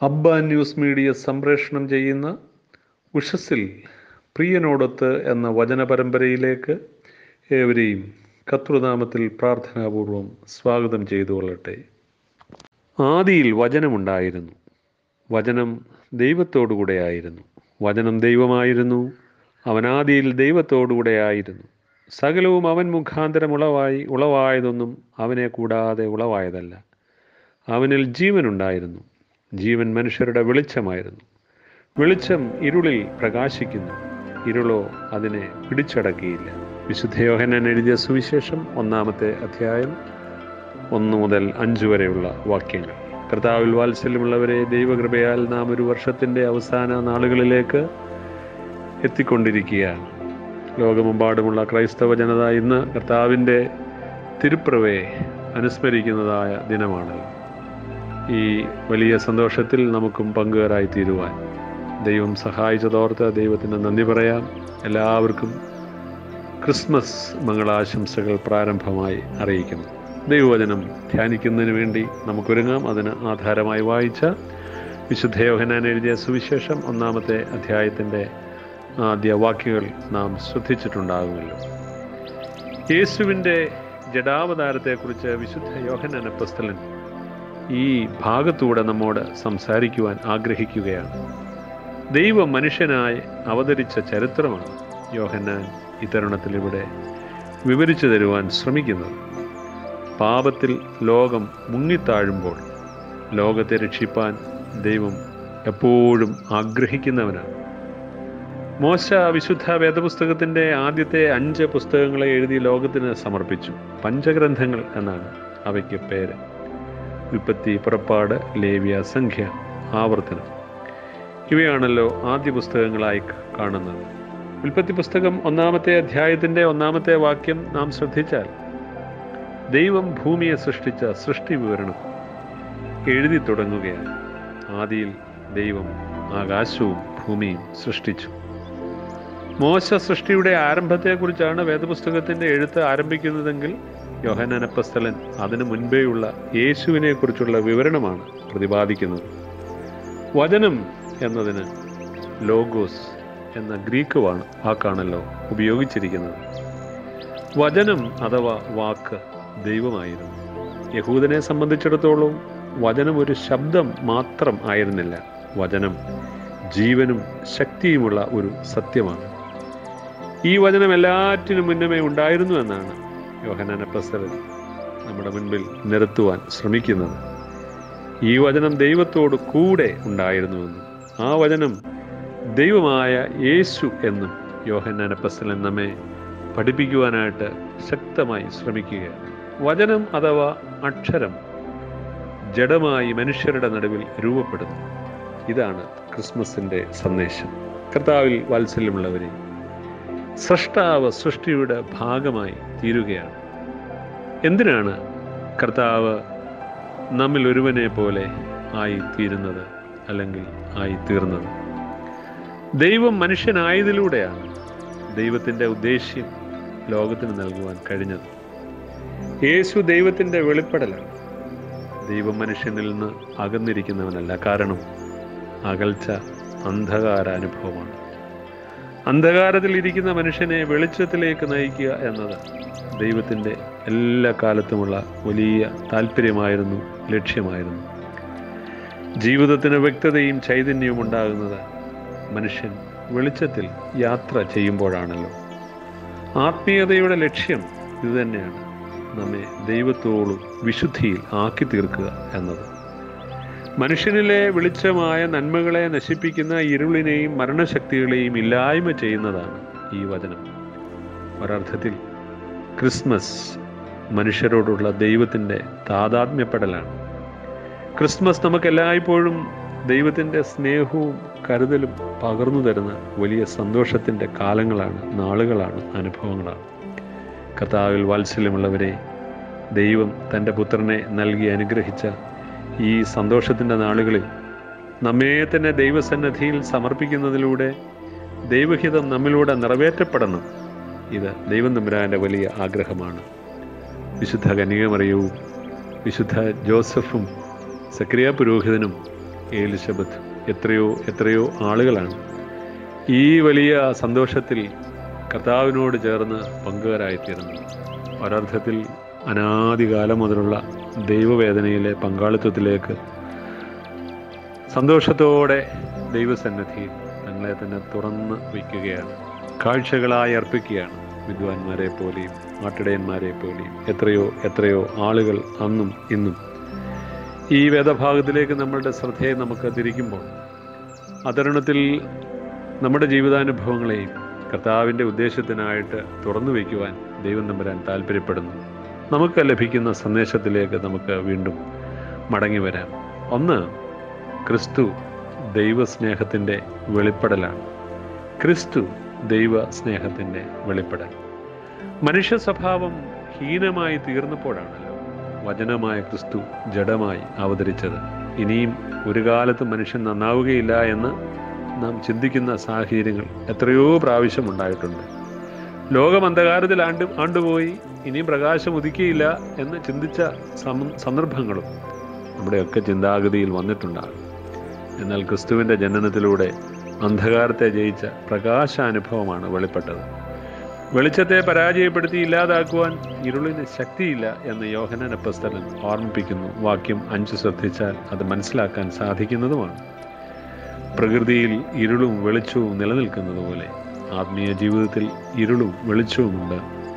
അബ്ബ news media സംപ്രേഷണം ചെയ്യുന്ന ഉഷസ്സിൽ പ്രിയനോടൊത്ത് എന്ന വചന പരമ്പരയിലേക്ക് ഏവരെയും കർത്തൃനാമത്തിൽ പ്രാർത്ഥനാപൂർവം സ്വാഗതം ചെയ്തു കൊള്ളട്ടെ ആദിയിൽ വചനമുണ്ടായിരുന്നു വചനം ദൈവത്തോടുകൂടെ ആയിരുന്നു വചനം ദൈവമായിരുന്നു അവൻ ആദിയിൽ ദൈവത്തോടുകൂടെ ആയിരുന്നു സകലവും അവൻ മുഖാന്തരം ഉളവായി ഉളവായതൊന്നും അവനെ കൂടാതെ ഉളവായതല്ല അവനിൽ ജീവനുണ്ടായിരുന്നു ജീവൻ മനുഷ്യരുടെ വെളിച്ചമായിരുന്നു വെളിച്ചം ഇരുളിൽ പ്രകാശിക്കുന്നു ഇരുളോ അതിനെ പിടിച്ചടക്കിയില്ല വിശുദ്ധ യോഹനൻ എഴുതിയ സുവിശേഷം ഒന്നാമത്തെ അധ്യായം ഒന്ന് മുതൽ അഞ്ച് വരെയുള്ള വാക്യങ്ങൾ കർത്താവിൽ വാത്സല്യമുള്ളവരെ ദൈവകൃപയാൽ നാം ഒരു വർഷത്തിൻ്റെ അവസാന നാളുകളിലേക്ക് എത്തിക്കൊണ്ടിരിക്കുകയാണ് ലോകമെമ്പാടുമുള്ള ക്രൈസ്തവ ജനത ഇന്ന് കർത്താവിൻ്റെ തിരുപ്രവയെ അനുസ്മരിക്കുന്നതായ ദിനമാണല്ലോ ഈ വലിയ സന്തോഷത്തിൽ നമുക്കും പങ്കുകാരായി തീരുവാൻ ദൈവം സഹായിച്ചതോർത്ത് ദൈവത്തിന് നന്ദി പറയാം എല്ലാവർക്കും ക്രിസ്മസ് മംഗളാശംസകൾ പ്രാരംഭമായി അറിയിക്കുന്നു ദൈവവചനം ധ്യാനിക്കുന്നതിന് വേണ്ടി നമുക്കൊരുങ്ങാം അതിന് ആധാരമായി വായിച്ച വിശുദ്ധ യോഹനാൻ എഴുതിയ സുവിശേഷം ഒന്നാമത്തെ അധ്യായത്തിൻ്റെ ആദ്യ വാക്യങ്ങൾ നാം ശ്രദ്ധിച്ചിട്ടുണ്ടാകുമല്ലോ യേശുവിൻ്റെ ജഡാവതാരത്തെക്കുറിച്ച് വിശുദ്ധ യോഹനാൻ അപ്പസ്തലൻ ഈ ഭാഗത്തൂടെ നമ്മോട് സംസാരിക്കുവാൻ ആഗ്രഹിക്കുകയാണ് ദൈവം മനുഷ്യനായി അവതരിച്ച ചരിത്രമാണ് യോഹന്നാൻ ഇത്തരുണത്തിൽ ഇവിടെ വിവരിച്ചു തരുവാൻ ശ്രമിക്കുന്നത് പാപത്തിൽ ലോകം മുങ്ങിത്താഴുമ്പോൾ ലോകത്തെ രക്ഷിപ്പാൻ ദൈവം എപ്പോഴും ആഗ്രഹിക്കുന്നവനാണ് മോശ വിശുദ്ധ വേദപുസ്തകത്തിൻ്റെ ആദ്യത്തെ അഞ്ച് പുസ്തകങ്ങളെ എഴുതി ലോകത്തിന് സമർപ്പിച്ചു പഞ്ചഗ്രന്ഥങ്ങൾ എന്നാണ് അവയ്ക്ക് പേര് ഉൽപ്പത്തി പുറപ്പാട് ലേവ്യ സംഖ്യ ആവർത്തനം ഇവയാണല്ലോ ആദ്യ പുസ്തകങ്ങളായി കാണുന്നത് ഉൽപ്പത്തി പുസ്തകം ഒന്നാമത്തെ അധ്യായത്തിൻ്റെ ഒന്നാമത്തെ വാക്യം നാം ശ്രദ്ധിച്ചാൽ ദൈവം ഭൂമിയെ സൃഷ്ടിച്ച സൃഷ്ടി വിവരണം എഴുതി തുടങ്ങുകയാണ് ആദിയിൽ ദൈവം ആകാശവും ഭൂമിയും സൃഷ്ടിച്ചു മോശ സൃഷ്ടിയുടെ ആരംഭത്തെക്കുറിച്ചാണ് വേദപുസ്തകത്തിൻ്റെ എഴുത്ത് ആരംഭിക്കുന്നതെങ്കിൽ യോഹനനപ്പസ്ഥലൻ അതിനു മുൻപേയുള്ള യേശുവിനെ കുറിച്ചുള്ള വിവരണമാണ് പ്രതിപാദിക്കുന്നത് വചനം എന്നതിന് ലോഗോസ് എന്ന ഗ്രീക്ക് വാണ് വാക്കാണല്ലോ ഉപയോഗിച്ചിരിക്കുന്നത് വചനം അഥവാ വാക്ക് ദൈവമായിരുന്നു യഹൂദനെ സംബന്ധിച്ചിടത്തോളം വചനം ഒരു ശബ്ദം മാത്രം ആയിരുന്നില്ല വചനം ജീവനും ശക്തിയുമുള്ള ഒരു സത്യമാണ് ഈ വചനം എല്ലാറ്റിനും മുന്നമേ ഉണ്ടായിരുന്നു എന്നാണ് യോഹനാന പ്രസരൻ നമ്മുടെ മുൻപിൽ നിരത്തുവാൻ ശ്രമിക്കുന്നത് ഈ വചനം ദൈവത്തോട് കൂടെ ഉണ്ടായിരുന്നുവെന്നും ആ വചനം ദൈവമായ യേശു എന്നും യോഹന്നാന പ്രസലൻ നമ്മെ പഠിപ്പിക്കുവാനായിട്ട് ശക്തമായി ശ്രമിക്കുകയാണ് വചനം അഥവാ അക്ഷരം ജഡമായി മനുഷ്യരുടെ നടുവിൽ രൂപപ്പെടുന്നു ഇതാണ് ക്രിസ്മസിൻ്റെ സന്ദേശം കർത്താവിൽ വാത്സല്യമുള്ളവരെ സൃഷ്ടാവ് സൃഷ്ടിയുടെ ഭാഗമായി തീരുകയാണ് എന്തിനാണ് കർത്താവ് നമ്മിൽ ഒരുവനെ പോലെ ആയി തീരുന്നത് അല്ലെങ്കിൽ ആയി തീർന്നത് ദൈവം മനുഷ്യനായതിലൂടെയാണ് ദൈവത്തിൻ്റെ ഉദ്ദേശ്യം ലോകത്തിന് നൽകുവാൻ കഴിഞ്ഞത് യേശു ദൈവത്തിൻ്റെ വെളിപ്പെടലാണ് ദൈവം മനുഷ്യനിൽ നിന്ന് അകന്നിരിക്കുന്നവനല്ല കാരണം അകൽച്ച അന്ധകാര അനുഭവമാണ് അന്ധകാരത്തിൽ ഇരിക്കുന്ന മനുഷ്യനെ വെളിച്ചത്തിലേക്ക് നയിക്കുക എന്നത് ദൈവത്തിൻ്റെ എല്ലാ കാലത്തുമുള്ള വലിയ താല്പര്യമായിരുന്നു ലക്ഷ്യമായിരുന്നു ജീവിതത്തിന് വ്യക്തതയും ചൈതന്യവും ഉണ്ടാകുന്നത് മനുഷ്യൻ വെളിച്ചത്തിൽ യാത്ര ചെയ്യുമ്പോഴാണല്ലോ ആത്മീയതയുടെ ലക്ഷ്യം ഇതുതന്നെയാണ് നമ്മെ ദൈവത്തോടും വിശുദ്ധിയിൽ ആക്കി തീർക്കുക എന്നത് മനുഷ്യനിലെ വെളിച്ചമായ നന്മകളെ നശിപ്പിക്കുന്ന ഇരുളിനെയും മരണശക്തികളെയും ഇല്ലായ്മ ചെയ്യുന്നതാണ് ഈ വചനം ഒരർത്ഥത്തിൽ ക്രിസ്മസ് മനുഷ്യരോടുള്ള ദൈവത്തിൻ്റെ താതാത്മ്യപ്പെടലാണ് ക്രിസ്മസ് നമുക്ക് എല്ലായ്പ്പോഴും ദൈവത്തിൻ്റെ സ്നേഹവും കരുതലും പകർന്നു തരുന്ന വലിയ സന്തോഷത്തിൻ്റെ കാലങ്ങളാണ് നാളുകളാണ് അനുഭവങ്ങളാണ് കർത്താവിൽ വാത്സല്യമുള്ളവരെ ദൈവം തൻ്റെ പുത്രനെ നൽകി അനുഗ്രഹിച്ച ഈ സന്തോഷത്തിൻ്റെ നാളുകളിൽ നമ്മെ തന്നെ ദൈവസന്നദ്ധിയിൽ സമർപ്പിക്കുന്നതിലൂടെ ദൈവഹിതം നമ്മിലൂടെ നിറവേറ്റപ്പെടണം ഇത് ദൈവം തമ്പുരാൻ്റെ വലിയ ആഗ്രഹമാണ് വിശുദ്ധ കന്യകമറിയവും വിശുദ്ധ ജോസഫും സക്രിയ പുരോഹിതനും ഏലിസബത്ത് എത്രയോ എത്രയോ ആളുകളാണ് ഈ വലിയ സന്തോഷത്തിൽ കർത്താവിനോട് ചേർന്ന് പങ്കുകാരായിത്തീരുന്നത് ഒരർത്ഥത്തിൽ അനാദികാലം മുതലുള്ള ദൈവവേദനയിലെ പങ്കാളിത്തത്തിലേക്ക് സന്തോഷത്തോടെ ദൈവസന്നിധിയിൽ തങ്ങളെ തന്നെ തുറന്ന് വയ്ക്കുകയാണ് കാഴ്ചകളായി അർപ്പിക്കുകയാണ് വിദ്വാൻമാരെ പോലെയും നാട്ടിടയന്മാരെ പോലെയും എത്രയോ എത്രയോ ആളുകൾ അന്നും ഇന്നും ഈ വേദഭാഗത്തിലേക്ക് നമ്മളുടെ ശ്രദ്ധയെ നമുക്ക് തിരിക്കുമ്പോൾ അതരുണത്തിൽ നമ്മുടെ ജീവിതാനുഭവങ്ങളെയും കർത്താവിൻ്റെ ഉദ്ദേശത്തിനായിട്ട് തുറന്നു വയ്ക്കുവാൻ ദൈവം നമ്പരാൻ താല്പര്യപ്പെടുന്നു നമുക്ക് ലഭിക്കുന്ന സന്ദേശത്തിലേക്ക് നമുക്ക് വീണ്ടും മടങ്ങി വരാം ഒന്ന് ക്രിസ്തു ദൈവസ്നേഹത്തിൻ്റെ വെളിപ്പെടലാണ് ക്രിസ്തു ദൈവ സ്നേഹത്തിൻ്റെ വെളിപ്പെടൽ മനുഷ്യ സ്വഭാവം ഹീനമായി തീർന്നപ്പോഴാണല്ലോ വചനമായ ക്രിസ്തു ജഡമായി അവതരിച്ചത് ഇനിയും ഒരു കാലത്ത് മനുഷ്യൻ നന്നാവുകയില്ല എന്ന് നാം ചിന്തിക്കുന്ന സാഹചര്യങ്ങൾ എത്രയോ പ്രാവശ്യം ഉണ്ടായിട്ടുണ്ട് ലോകം അന്ധകാരത്തിൽ ആണ്ട് ആണ്ടുപോയി ഇനിയും പ്രകാശം ഉദിക്കുകയില്ല എന്ന് ചിന്തിച്ച സന്ദർഭങ്ങളും നമ്മുടെയൊക്കെ ചിന്താഗതിയിൽ വന്നിട്ടുണ്ടാകും എന്നാൽ ക്രിസ്തുവിൻ്റെ ജനനത്തിലൂടെ അന്ധകാരത്തെ ജയിച്ച പ്രകാശാനുഭവമാണ് വെളിപ്പെട്ടത് വെളിച്ചത്തെ പരാജയപ്പെടുത്തി ഇല്ലാതാക്കുവാൻ ഇരുളിന് ശക്തിയില്ല എന്ന് യോഹനൻ അപ്പസ്തലൻ ഓർമ്മിപ്പിക്കുന്നു വാക്യം അഞ്ച് ശ്രദ്ധിച്ചാൽ അത് മനസ്സിലാക്കാൻ സാധിക്കുന്നതുമാണ് പ്രകൃതിയിൽ ഇരുളും വെളിച്ചവും നിലനിൽക്കുന്നത് പോലെ ആത്മീയ ജീവിതത്തിൽ ഇരുളും വെളിച്ചവുമുണ്ട്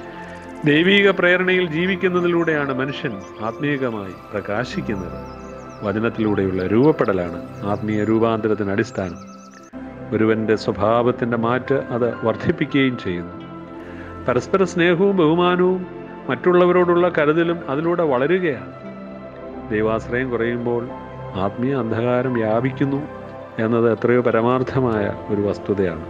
ദൈവീക പ്രേരണയിൽ ജീവിക്കുന്നതിലൂടെയാണ് മനുഷ്യൻ ആത്മീയമായി പ്രകാശിക്കുന്നത് വചനത്തിലൂടെയുള്ള രൂപപ്പെടലാണ് ആത്മീയ രൂപാന്തരത്തിന് അടിസ്ഥാനം ഒരുവന്റെ സ്വഭാവത്തിൻ്റെ മാറ്റ് അത് വർദ്ധിപ്പിക്കുകയും ചെയ്യുന്നു പരസ്പര സ്നേഹവും ബഹുമാനവും മറ്റുള്ളവരോടുള്ള കരുതലും അതിലൂടെ വളരുകയാണ് ദൈവാശ്രയം കുറയുമ്പോൾ ആത്മീയ അന്ധകാരം വ്യാപിക്കുന്നു എന്നത് എത്രയോ പരമാർത്ഥമായ ഒരു വസ്തുതയാണ്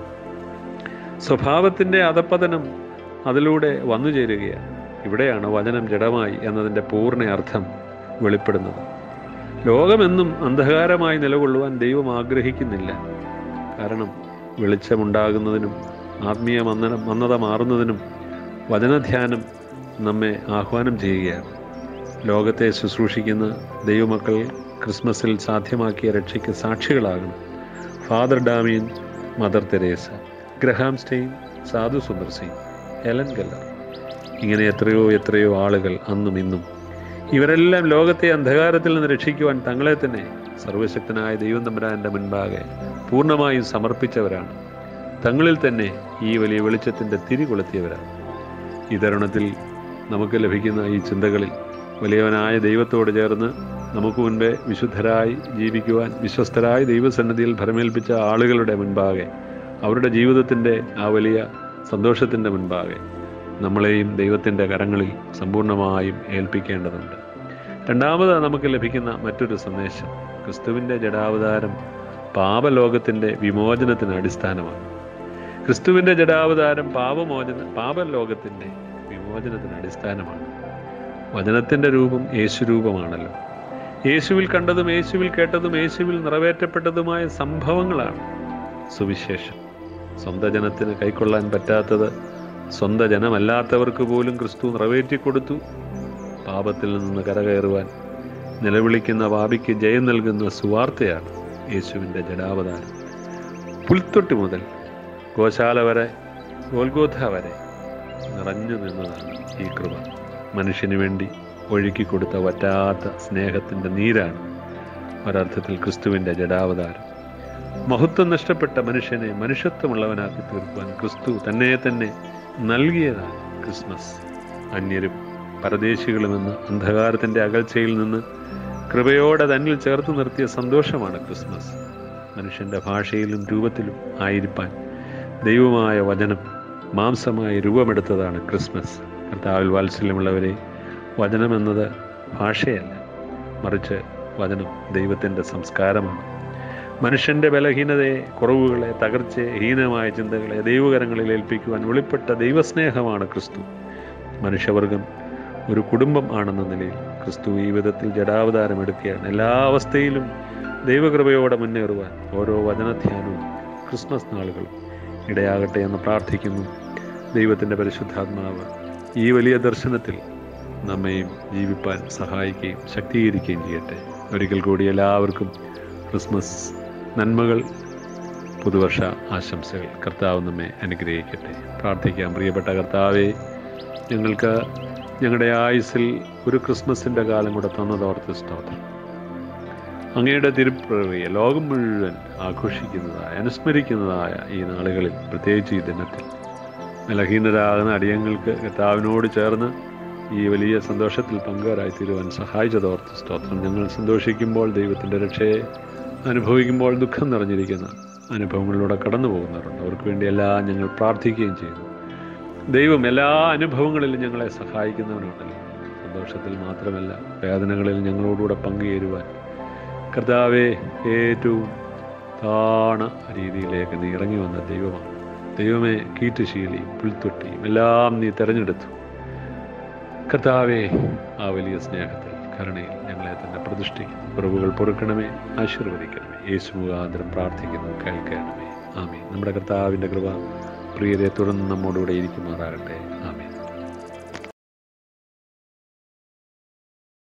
സ്വഭാവത്തിൻ്റെ അധപ്പതനം അതിലൂടെ വന്നു ചേരുകയാണ് ഇവിടെയാണ് വചനം ജഡമായി എന്നതിൻ്റെ പൂർണ്ണ അർത്ഥം വെളിപ്പെടുന്നത് ലോകമെന്നും അന്ധകാരമായി നിലകൊള്ളുവാൻ ദൈവം ആഗ്രഹിക്കുന്നില്ല കാരണം വെളിച്ചമുണ്ടാകുന്നതിനും ആത്മീയ മന്ദന മന്ദത മാറുന്നതിനും വചനധ്യാനം നമ്മെ ആഹ്വാനം ചെയ്യുകയാണ് ലോകത്തെ ശുശ്രൂഷിക്കുന്ന ദൈവമക്കൾ ക്രിസ്മസിൽ സാധ്യമാക്കിയ രക്ഷയ്ക്ക് സാക്ഷികളാകണം father Damien mother Teresa Graham Staines Sadhu Sundar Singh Helen ഗല്ലർ ഇങ്ങനെ എത്രയോ എത്രയോ ആളുകൾ അന്നും ഇന്നും ഇവരെല്ലാം ലോകത്തെ അന്ധകാരത്തിൽ നിന്ന് രക്ഷിക്കുവാൻ തങ്ങളെ തന്നെ സർവശക്തനായ ദൈവം തമ്പുരാൻ്റെ മുൻപാകെ പൂർണ്ണമായും സമർപ്പിച്ചവരാണ് തങ്ങളിൽ തന്നെ ഈ വലിയ വെളിച്ചത്തിൻ്റെ തിരി കൊളുത്തിയവരാണ് ഈ തരുണത്തിൽ നമുക്ക് ലഭിക്കുന്ന ഈ ചിന്തകളിൽ വലിയവനായ ദൈവത്തോട് ചേർന്ന് നമുക്ക് മുൻപേ വിശുദ്ധരായി ജീവിക്കുവാൻ വിശ്വസ്തരായി ദൈവസന്നിധിയിൽ ഭരമേൽപ്പിച്ച ആളുകളുടെ മുൻപാകെ അവരുടെ ജീവിതത്തിൻ്റെ ആ വലിയ സന്തോഷത്തിൻ്റെ മുൻപാകെ നമ്മളെയും ദൈവത്തിൻ്റെ കരങ്ങളിൽ സമ്പൂർണ്ണമായും ഏൽപ്പിക്കേണ്ടതുണ്ട് രണ്ടാമത് നമുക്ക് ലഭിക്കുന്ന മറ്റൊരു സന്ദേശം ക്രിസ്തുവിൻ്റെ ജഡാവതാരം പാപലോകത്തിൻ്റെ വിമോചനത്തിന് അടിസ്ഥാനമാണ് ക്രിസ്തുവിൻ്റെ ജഡാവതാരം പാപമോചന പാപലോകത്തിൻ്റെ വിമോചനത്തിന് അടിസ്ഥാനമാണ് വചനത്തിൻ്റെ രൂപം യേശുരൂപമാണല്ലോ യേശുവിൽ കണ്ടതും യേശുവിൽ കേട്ടതും യേശുവിൽ നിറവേറ്റപ്പെട്ടതുമായ സംഭവങ്ങളാണ് സുവിശേഷം സ്വന്തം ജനത്തിന് കൈക്കൊള്ളാൻ പറ്റാത്തത് സ്വന്തം ജനമല്ലാത്തവർക്ക് പോലും ക്രിസ്തു നിറവേറ്റിക്കൊടുത്തു പാപത്തിൽ നിന്ന് കരകയറുവാൻ നിലവിളിക്കുന്ന പാപിക്ക് ജയം നൽകുന്ന സുവാർത്തയാണ് യേശുവിൻ്റെ ജഡാവതാരം പുൽത്തൊട്ടി മുതൽ ഗോശാല വരെ ഗോൽഗോഥ വരെ നിറഞ്ഞു നിന്നതാണ് ഈ കൃപ മനുഷ്യന് വേണ്ടി ഒഴുക്കിക്കൊടുത്ത വറ്റാത്ത സ്നേഹത്തിൻ്റെ നീരാണ് ഒരർത്ഥത്തിൽ ക്രിസ്തുവിൻ്റെ ജഡാവതാരം മഹത്വം നഷ്ടപ്പെട്ട മനുഷ്യനെ മനുഷ്യത്വമുള്ളവനാക്കി തീർക്കുവാൻ ക്രിസ്തു തന്നെ തന്നെ നൽകിയതാണ് ക്രിസ്മസ് അന്യരും പരദേശികളുമെന്ന് അന്ധകാരത്തിൻ്റെ അകൽച്ചയിൽ നിന്ന് കൃപയോടെ തന്നിൽ ചേർത്ത് നിർത്തിയ സന്തോഷമാണ് ക്രിസ്മസ് മനുഷ്യൻ്റെ ഭാഷയിലും രൂപത്തിലും ആയിരിക്കാൻ ദൈവമായ വചനം മാംസമായി രൂപമെടുത്തതാണ് ക്രിസ്മസ് കർത്താവിൽ വാത്സല്യമുള്ളവരെ വചനം എന്നത് ഭാഷയല്ല മറിച്ച് വചനം ദൈവത്തിൻ്റെ സംസ്കാരമാണ് മനുഷ്യൻ്റെ ബലഹീനതയെ കുറവുകളെ തകർച്ചയെ ഹീനമായ ചിന്തകളെ ദൈവകരങ്ങളിൽ ഏൽപ്പിക്കുവാൻ വെളിപ്പെട്ട ദൈവസ്നേഹമാണ് ക്രിസ്തു മനുഷ്യവർഗം ഒരു കുടുംബം ആണെന്ന നിലയിൽ ക്രിസ്തു ഈ വിധത്തിൽ ജഡാവതാരം എടുക്കുകയാണ് എല്ലാ അവസ്ഥയിലും ദൈവകൃപയോടെ മുന്നേറുവാൻ ഓരോ വചനധ്യാനവും ക്രിസ്മസ് നാളുകളും ഇടയാകട്ടെ എന്ന് പ്രാർത്ഥിക്കുന്നു ദൈവത്തിൻ്റെ പരിശുദ്ധാത്മാവ് ഈ വലിയ ദർശനത്തിൽ നമ്മെയും ജീവിപ്പാൻ സഹായിക്കുകയും ശക്തീകരിക്കുകയും ചെയ്യട്ടെ ഒരിക്കൽ കൂടി എല്ലാവർക്കും ക്രിസ്മസ് നന്മകൾ പുതുവർഷ ആശംസകൾ കർത്താവ് നമ്മെ അനുഗ്രഹിക്കട്ടെ പ്രാർത്ഥിക്കാം പ്രിയപ്പെട്ട കർത്താവെ ഞങ്ങൾക്ക് ഞങ്ങളുടെ ആയുസ്സിൽ ഒരു ക്രിസ്മസിൻ്റെ കാലം കൂടെ തന്നതോർത്ത് സ്തോത്രം അങ്ങയുടെ തിരുപ്പിറവിയെ ലോകം മുഴുവൻ ആഘോഷിക്കുന്നതായ അനുസ്മരിക്കുന്നതായ ഈ നാളുകളിൽ പ്രത്യേകിച്ച് ഈ ദിനത്തിൽ ബലഹീനരാകുന്ന അടിയങ്ങൾക്ക് കർത്താവിനോട് ചേർന്ന് ഈ വലിയ സന്തോഷത്തിൽ പങ്കുകാരായി തീരുവാൻ സഹായിച്ചതോർത്ത് സ്തോത്രം ഞങ്ങൾ സന്തോഷിക്കുമ്പോൾ ദൈവത്തിൻ്റെ രക്ഷയെ അനുഭവിക്കുമ്പോൾ ദുഃഖം നിറഞ്ഞിരിക്കുന്ന അനുഭവങ്ങളിലൂടെ കടന്നു പോകുന്നവരുണ്ട് അവർക്ക് വേണ്ടി എല്ലാം ഞങ്ങൾ പ്രാർത്ഥിക്കുകയും ചെയ്യുന്നു ദൈവം എല്ലാ അനുഭവങ്ങളിലും ഞങ്ങളെ സഹായിക്കുന്നവനുണ്ടല്ലോ സന്തോഷത്തിൽ മാത്രമല്ല വേദനകളിൽ ഞങ്ങളോടുകൂടെ പങ്കുചേരുവാൻ കർത്താവെ ഏറ്റവും താണ രീതിയിലേക്ക് നീ ഇറങ്ങി വന്ന ദൈവമാണ് ദൈവമേ കീറ്റുശീലിയും പുൽത്തൊട്ടിയും എല്ലാം നീ തിരഞ്ഞെടുത്തു കർത്താവെ ആ വലിയ സ്നേഹത്തിൽ കരുണയിൽ ഞങ്ങളെ തന്നെ പ്രതിഷ്ഠിക്കുന്നു കുറവുകൾ പൊറുക്കണമേ ആശീർവദിക്കണമേ യേശു മുഖാന്തരം പ്രാർത്ഥിക്കുന്നു കേൾക്കണമേ ആമേ നമ്മുടെ കർത്താവിൻ്റെ കൃപ പ്രിയരെ തുടർന്ന് നമ്മോടുകൂടെ ഇരിക്കുമാറാകട്ടെ ആമേ